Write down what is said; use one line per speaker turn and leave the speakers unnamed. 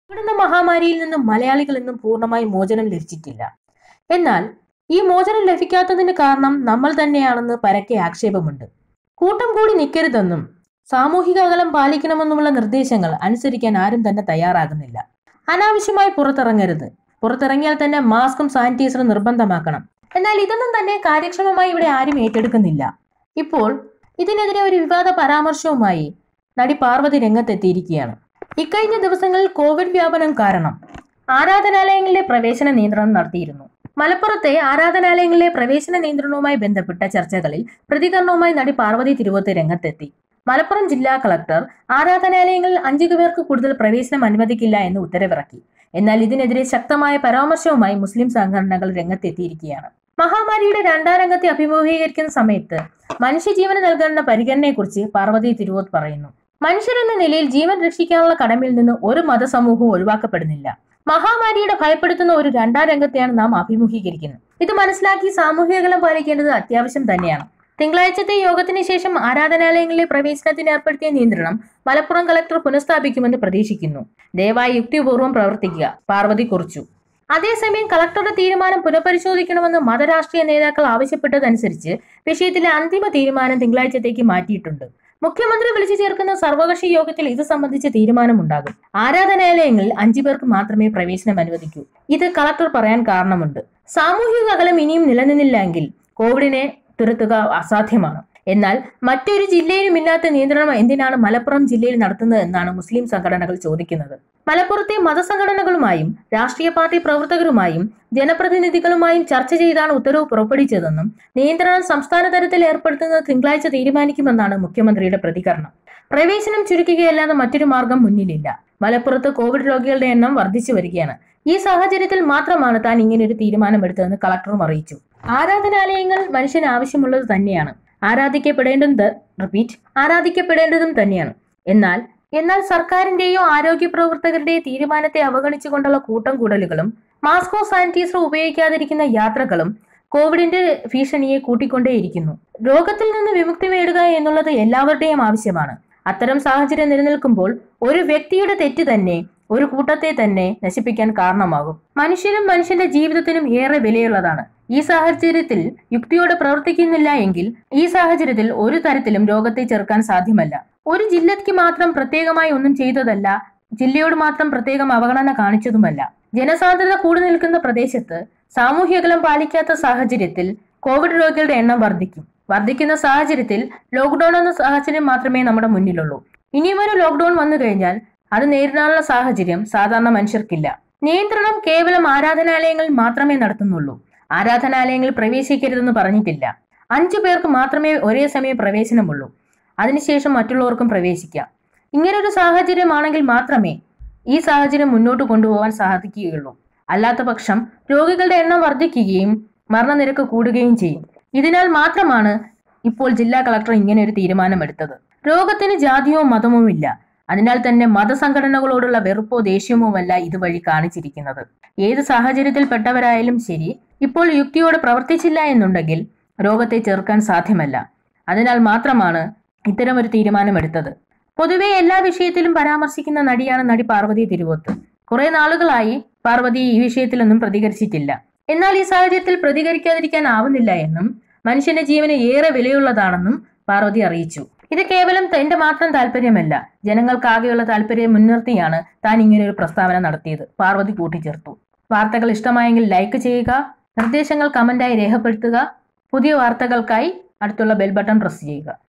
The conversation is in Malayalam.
ഇവിടുന്ന് മഹാമാരിയിൽ നിന്നും മലയാളികൾ ഇന്നും പൂർണ്ണമായി മോചനം ലഭിച്ചിട്ടില്ല എന്നാൽ ഈ മോചനം ലഭിക്കാത്തതിന് കാരണം നമ്മൾ തന്നെയാണെന്ന് പരക്കെ ആക്ഷേപമുണ്ട് കൂട്ടം കൂടി നിൽക്കരുതെന്നും സാമൂഹിക അകലം പാലിക്കണമെന്നുമുള്ള നിർദ്ദേശങ്ങൾ അനുസരിക്കാൻ ആരും തന്നെ തയ്യാറാകുന്നില്ല അനാവശ്യമായി പുറത്തിറങ്ങരുത് പുറത്തിറങ്ങിയാൽ തന്നെ മാസ്കും സാനിറ്റൈസറും നിർബന്ധമാക്കണം എന്നാൽ ഇതൊന്നും തന്നെ കാര്യക്ഷമമായി ഇവിടെ ആരും ഏറ്റെടുക്കുന്നില്ല ഇപ്പോൾ ഇതിനെതിരെ ഒരു വിവാദ പരാമർശവുമായി നടി പാർവതി രംഗത്തെത്തിയിരിക്കുകയാണ് ഇക്കഴിഞ്ഞ ദിവസങ്ങളിൽ കോവിഡ് വ്യാപനം കാരണം ആരാധനാലയങ്ങളിലെ പ്രവേശന നിയന്ത്രണം നടത്തിയിരുന്നു മലപ്പുറത്തെ ആരാധനാലയങ്ങളിലെ പ്രവേശന നിയന്ത്രണവുമായി ബന്ധപ്പെട്ട ചർച്ചകളിൽ പ്രതികരണവുമായി നടി പാർവതി തിരുവോത്ത് രംഗത്തെത്തി മലപ്പുറം ജില്ലാ കളക്ടർ ആരാധനാലയങ്ങളിൽ അഞ്ചു പേർക്ക് കൂടുതൽ പ്രവേശനം അനുവദിക്കില്ല എന്ന് ഉത്തരവിറക്കി എന്നാൽ ഇതിനെതിരെ ശക്തമായ പരാമർശവുമായി മുസ്ലിം സംഘടനകൾ രംഗത്തെത്തിയിരിക്കുകയാണ് മഹാമാരിയുടെ രണ്ടാം രംഗത്തെ അഭിമുഖീകരിക്കുന്ന സമയത്ത് മനുഷ്യജീവന് നൽകേണ്ട പരിഗണനയെക്കുറിച്ച് പാർവതി തിരുവോത്ത് പറയുന്നു മനുഷ്യരെന്ന നിലയിൽ ജീവൻ രക്ഷിക്കാനുള്ള കടമയിൽ നിന്ന് ഒരു മതസമൂഹവും ഒഴിവാക്കപ്പെടുന്നില്ല മഹാമാരിയുടെ ഭയപ്പെടുത്തുന്ന ഒരു രണ്ടാം രംഗത്തെയാണ് നാം അഭിമുഖീകരിക്കുന്നത് ഇത് മനസ്സിലാക്കി സാമൂഹിക അകലം പാലിക്കേണ്ടത് അത്യാവശ്യം തന്നെയാണ് തിങ്കളാഴ്ചത്തെ യോഗത്തിന് ശേഷം ആരാധനാലയങ്ങളിലെ പ്രവേശനത്തിന് ഏർപ്പെടുത്തിയ നിയന്ത്രണം മലപ്പുറം കളക്ടർ പുനഃസ്ഥാപിക്കുമെന്ന് പ്രതീക്ഷിക്കുന്നു ദയവായി യുക്തിപൂർവ്വം പ്രവർത്തിക്കുക പാർവതി കുറിച്ചു അതേസമയം കളക്ടറുടെ തീരുമാനം പുനഃപരിശോധിക്കണമെന്ന് മതരാഷ്ട്രീയ നേതാക്കൾ ആവശ്യപ്പെട്ടതനുസരിച്ച് വിഷയത്തിലെ അന്തിമ തീരുമാനം തിങ്കളാഴ്ചത്തേക്ക് മാറ്റിയിട്ടുണ്ട് മുഖ്യമന്ത്രി വിളിച്ചു ചേർക്കുന്ന സർവകക്ഷി യോഗത്തിൽ ഇത് സംബന്ധിച്ച് തീരുമാനമുണ്ടാകും ആരാധനാലയങ്ങളിൽ അഞ്ചു പേർക്ക് മാത്രമേ പ്രവേശനം അനുവദിക്കൂ ഇത് കളക്ടർ പറയാൻ കാരണമുണ്ട് സാമൂഹിക അകലം ഇനിയും നിലനിന്നില്ല എങ്കിൽ കോവിഡിനെ തുരത്തുക അസാധ്യമാണ് എന്നാൽ മറ്റൊരു ജില്ലയിലും ഇല്ലാത്ത നിയന്ത്രണം എന്തിനാണ് മലപ്പുറം ജില്ലയിൽ നടത്തുന്നത് എന്നാണ് മുസ്ലിം സംഘടനകൾ ചോദിക്കുന്നത് മലപ്പുറത്തെ മതസംഘടനകളുമായും രാഷ്ട്രീയ പാർട്ടി പ്രവർത്തകരുമായും ജനപ്രതിനിധികളുമായും ചർച്ച ചെയ്താണ് ഉത്തരവ് പുറപ്പെടുവിച്ചതെന്നും നിയന്ത്രണം സംസ്ഥാന തലത്തിൽ ഏർപ്പെടുത്തുന്നത് തിങ്കളാഴ്ച തീരുമാനിക്കുമെന്നാണ് മുഖ്യമന്ത്രിയുടെ പ്രതികരണം പ്രവേശനം ചുരുക്കുകയല്ലാതെ മറ്റൊരു മാർഗം മുന്നിലില്ല മലപ്പുറത്ത് കോവിഡ് രോഗികളുടെ എണ്ണം വർദ്ധിച്ചു വരികയാണ് ഈ സാഹചര്യത്തിൽ മാത്രമാണ് താൻ ഇങ്ങനെയൊരു തീരുമാനമെടുത്തതെന്ന് കളക്ടറും അറിയിച്ചു ആരാധനാലയങ്ങൾ മനുഷ്യന് ആവശ്യമുള്ളത് തന്നെയാണ് ആരാധിക്കപ്പെടേണ്ടത് റിപ്പീറ്റ് ആരാധിക്കപ്പെടേണ്ടതും തന്നെയാണ് എന്നാൽ എന്നാൽ സർക്കാരിന്റെയോ ആരോഗ്യ പ്രവർത്തകരുടെയോ തീരുമാനത്തെ അവഗണിച്ചുകൊണ്ടുള്ള കൂട്ടം കൂടലുകളും മാസ്കോ സാനിറ്റൈസർ ഉപയോഗിക്കാതിരിക്കുന്ന യാത്രകളും കോവിഡിന്റെ ഭീഷണിയെ കൂട്ടിക്കൊണ്ടേയിരിക്കുന്നു രോഗത്തിൽ നിന്ന് വിമുക്തി നേടുക എന്നുള്ളത് എല്ലാവരുടെയും ആവശ്യമാണ് അത്തരം സാഹചര്യം നിലനിൽക്കുമ്പോൾ ഒരു വ്യക്തിയുടെ തെറ്റ് തന്നെ ഒരു കൂട്ടത്തെ തന്നെ നശിപ്പിക്കാൻ കാരണമാകും മനുഷ്യനും മനുഷ്യന്റെ ജീവിതത്തിനും ഏറെ വിലയുള്ളതാണ് ഈ സാഹചര്യത്തിൽ യുക്തിയോടെ പ്രവർത്തിക്കുന്നില്ല എങ്കിൽ ഈ സാഹചര്യത്തിൽ ഒരു തരത്തിലും രോഗത്തെ ചെറുക്കാൻ സാധ്യമല്ല ഒരു ജില്ലയ്ക്ക് മാത്രം പ്രത്യേകമായി ഒന്നും ചെയ്തതല്ല ജില്ലയോട് മാത്രം പ്രത്യേകം അവഗണന കാണിച്ചതുമല്ല ജനസാന്ദ്രത കൂടി നിൽക്കുന്ന പ്രദേശത്ത് സാമൂഹ്യ അകലം പാലിക്കാത്ത സാഹചര്യത്തിൽ കോവിഡ് രോഗികളുടെ എണ്ണം വർദ്ധിക്കും വർദ്ധിക്കുന്ന സാഹചര്യത്തിൽ ലോക്ക്ഡൌൺ എന്ന സാഹചര്യം മാത്രമേ നമ്മുടെ മുന്നിലുള്ളൂ ഇനിയും ഒരു ലോക്ക്ഡൌൺ വന്നു കഴിഞ്ഞാൽ അത് നേരിടാനുള്ള സാഹചര്യം സാധാരണ മനുഷ്യർക്കില്ല നിയന്ത്രണം കേവലം ആരാധനാലയങ്ങളിൽ മാത്രമേ നടത്തുന്നുള്ളൂ ആരാധനാലയങ്ങളിൽ പ്രവേശിക്കരുതെന്ന് പറഞ്ഞിട്ടില്ല അഞ്ചു പേർക്ക് മാത്രമേ ഒരേ സമയം പ്രവേശനമുള്ളൂ അതിനുശേഷം മറ്റുള്ളവർക്കും പ്രവേശിക്കാം ഇങ്ങനൊരു സാഹചര്യമാണെങ്കിൽ മാത്രമേ ഈ സാഹചര്യം മുന്നോട്ട് കൊണ്ടുപോകാൻ സാധിക്കുകയുള്ളൂ അല്ലാത്ത പക്ഷം രോഗികളുടെ എണ്ണം വർദ്ധിക്കുകയും മരണനിരക്ക് കൂടുകയും ചെയ്യും ഇതിനാൽ മാത്രമാണ് ഇപ്പോൾ ജില്ലാ കളക്ടർ ഇങ്ങനെ ഒരു തീരുമാനമെടുത്തത് രോഗത്തിന് ജാതിയോ മതമോ ഇല്ല അതിനാൽ തന്നെ മതസംഘടനകളോടുള്ള വെറുപ്പോ ദേഷ്യമോമല്ല ഇതുവഴി കാണിച്ചിരിക്കുന്നത് ഏത് സാഹചര്യത്തിൽപ്പെട്ടവരായാലും ശരി ഇപ്പോൾ യുക്തിയോടെ പ്രവർത്തിച്ചില്ല എന്നുണ്ടെങ്കിൽ രോഗത്തെ ചെറുക്കാൻ സാധ്യമല്ല അതിനാൽ മാത്രമാണ് ഇത്തരമൊരു തീരുമാനമെടുത്തത് പൊതുവെ എല്ലാ വിഷയത്തിലും പരാമർശിക്കുന്ന നടിയാണ് നടി പാർവതി തിരുവോത്ത് കുറെ നാളുകളായി പാർവതി ഈ വിഷയത്തിലൊന്നും പ്രതികരിച്ചിട്ടില്ല എന്നാൽ ഈ സാഹചര്യത്തിൽ പ്രതികരിക്കാതിരിക്കാൻ ആവുന്നില്ല എന്നും മനുഷ്യന്റെ ജീവന് ഏറെ വിലയുള്ളതാണെന്നും പാർവതി അറിയിച്ചു ഇത് കേവലം തന്റെ മാത്രം താല്പര്യമല്ല ജനങ്ങൾക്കാകെയുള്ള താല്പര്യം മുൻനിർത്തിയാണ് താൻ ഇങ്ങനെ ഒരു പ്രസ്താവന നടത്തിയത് പാർവതി കൂട്ടിച്ചേർത്തു വാർത്തകൾ ഇഷ്ടമായെങ്കിൽ ലൈക്ക് ചെയ്യുക നിർദ്ദേശങ്ങൾ കമന്റായി രേഖപ്പെടുത്തുക പുതിയ വാർത്തകൾക്കായി അടുത്തുള്ള ബെൽ ബട്ടൺ പ്രസ് ചെയ്യുക